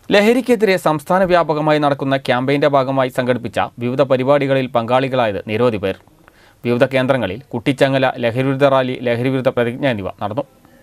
ലഹരിക്കെതിരെ സംസ്ഥാന വ്യാപകമായി നടക്കുന്ന ക്യാമ്പയിന്റെ ഭാഗമായി സംഘടിപ്പിച്ച വിവിധ പരിപാടികളിൽ പങ്കാളികളായത് നിരവധി പേർ വിവിധ കേന്ദ്രങ്ങളിൽ കുട്ടിച്ചങ്ങല ലഹരിവിരുദ്ധ റാലി ലഹരിവിരുദ്ധ പ്രതിജ്ഞ എന്നിവ നടന്നു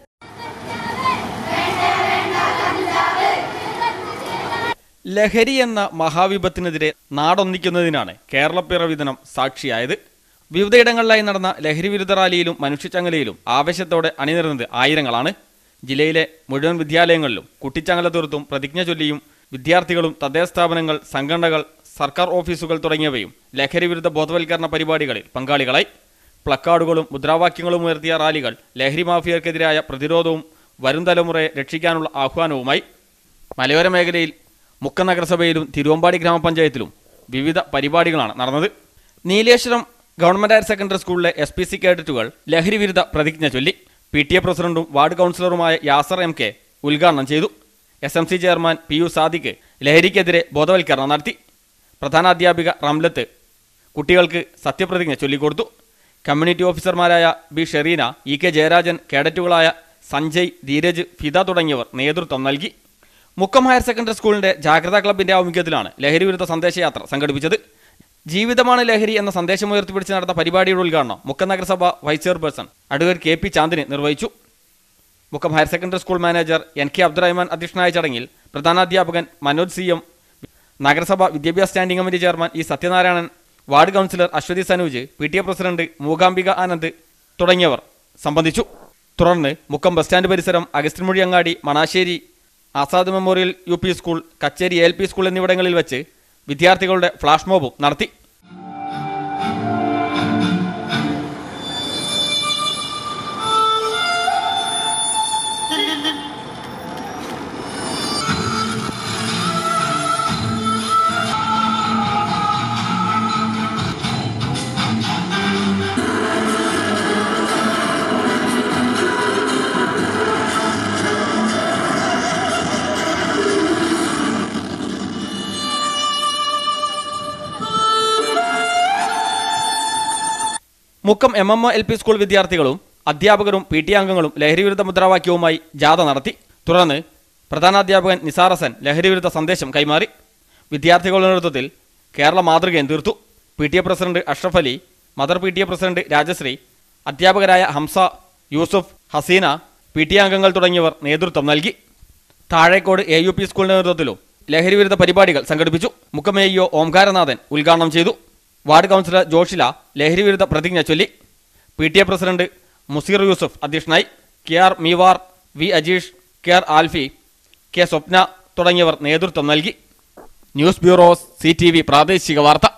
ലഹരി എന്ന മഹാവിപത്തിനെതിരെ നാടൊന്നിക്കുന്നതിനാണ് കേരളപ്പിറവി ദിനം സാക്ഷിയായത് വിവിധയിടങ്ങളിലായി നടന്ന ലഹരിവിരുദ്ധ റാലിയിലും മനുഷ്യച്ചങ്ങലയിലും ആവേശത്തോടെ അണിനിരുന്നത് ആയിരങ്ങളാണ് ജില്ലയിലെ മുഴുവൻ വിദ്യാലയങ്ങളിലും കുട്ടിച്ചങ്ങല തീർത്തും പ്രതിജ്ഞ ചൊല്ലിയും വിദ്യാർത്ഥികളും തദ്ദേശ സ്ഥാപനങ്ങൾ സംഘടനകൾ സർക്കാർ ഓഫീസുകൾ തുടങ്ങിയവയും ലഹരിവിരുദ്ധ ബോധവൽക്കരണ പരിപാടികളിൽ പങ്കാളികളായി പ്ലക്കാർഡുകളും മുദ്രാവാക്യങ്ങളും ഉയർത്തിയ റാലികൾ ലഹരി മാഫിയർക്കെതിരായ പ്രതിരോധവും വരും തലമുറയെ രക്ഷിക്കാനുള്ള ആഹ്വാനവുമായി മലയോര മേഖലയിൽ മുക്ക നഗരസഭയിലും തിരുവമ്പാടി ഗ്രാമപഞ്ചായത്തിലും വിവിധ പരിപാടികളാണ് നടന്നത് നീലേശ്വരം ഗവൺമെന്റ് ഹയർ സെക്കൻഡറി സ്കൂളിലെ എസ് പി സി കേഡറ്റുകൾ ലഹരി വിരുദ്ധ പ്രതിജ്ഞ ചൊല്ലി പി ടി എ പ്രസിഡന്റും വാർഡ് കൗൺസിലറുമായ യാസർ എം കെ ഉദ്ഘാടനം ചെയ്തു S M C chairman P U Sadiq ലഹരിക്കെതിരെ ബോധവൽക്കരണം നടത്തി പ്രധാനാധ്യാപിക റംലത്ത് കുട്ടികൾക്ക് സത്യപ്രതിജ്ഞ ചൊല്ലിക്കൊടുത്തു കമ്മ്യൂണിറ്റി ഓഫീസർമാരായ B Sherina E K Jayarajan കേഡറ്റുകളായ സഞ്ജയ് ധീരജ് ഫിദ തുടങ്ങിയവർ നേതൃത്വം നൽകി മുക്കം ഹയർ സെക്കൻഡറി സ്കൂളിന്റെ ജാഗ്രതാ ക്ലബിന്റെ ആഭിമുഖ്യത്തിലാണ് ലഹരി വിരുദ്ധ സന്ദേശയാത്ര സംഘടിപ്പിച്ചത് ജീവിതമാണ് ലഹരി എന്ന സന്ദേശം ഉയർത്തിപ്പിടിച്ച് നടന്ന പരിപാടിയുടെ ഉദ്ഘാടനം മുക്കം നഗരസഭ vice chairperson advocate K P Chandini നിർവഹിച്ചു Mukkam higher secondary school manager N K Abdurahman അധ്യക്ഷനായ ചടങ്ങിൽ പ്രധാനാധ്യാപകൻ മനോജ് സി എം നഗരസഭ വിദ്യാഭ്യാസ standing committee chairman E Sathyanarayanan ward councillor Aswathi Sanuj P T A president Mookambika Anand തുടങ്ങിയവർ സംബന്ധിച്ചു തുടർന്ന് മുക്കം ബസ് സ്റ്റാൻഡ് പരിസരം അഗസ്റ്റിൻമൊഴി അങ്ങാടി Manassery Azad memorial U P school Kacheri L P school എന്നിവിടങ്ങളിൽ വെച്ച് വിദ്യാർത്ഥികളുടെ ഫ്ലാഷ് മോബും നടത്തി Mukkam M M L P school വിദ്യാർത്ഥികളും അധ്യാപകരും പി ടി അംഗങ്ങളും ലഹരിവിരുദ്ധ മുദ്രാവാക്യവുമായി ജാഥ നടത്തി തുടർന്ന് പ്രധാനാധ്യാപകൻ നിസാർ ഹസൻ ലഹരിവിരുദ്ധ സന്ദേശം കൈമാറി വിദ്യാർത്ഥികളുടെ നേതൃത്വത്തിൽ കേരള മാതൃകയും തീർത്തു P T A president Ashraf Ali mother P T A president Rajasree അധ്യാപകരായ Hamsa Yusuf Haseena P T A അംഗങ്ങൾ തുടങ്ങിയവർ നേതൃത്വം നൽകി താഴേക്കോട് എ യു പി സ്കൂളിന്റെ നേതൃത്വത്തിലും ലഹരിവിരുദ്ധ പരിപാടികൾ സംഘടിപ്പിച്ചു മുഖമേയോ ഓംകാരനാഥൻ ഉദ്ഘാടനം ചെയ്തു വാർഡ് കൗൺസിലർ ജോഷില ലഹരിവിരുദ്ധ പ്രതിജ്ഞ ചൊല്ലി P T A president Museer Yusuf അധ്യക്ഷനായി K R Meevar V Ajeesh K R Alphy K Swapna തുടങ്ങിയവർ നേതൃത്വം നൽകി news bureau C T V പ്രാദേശിക വാർത്ത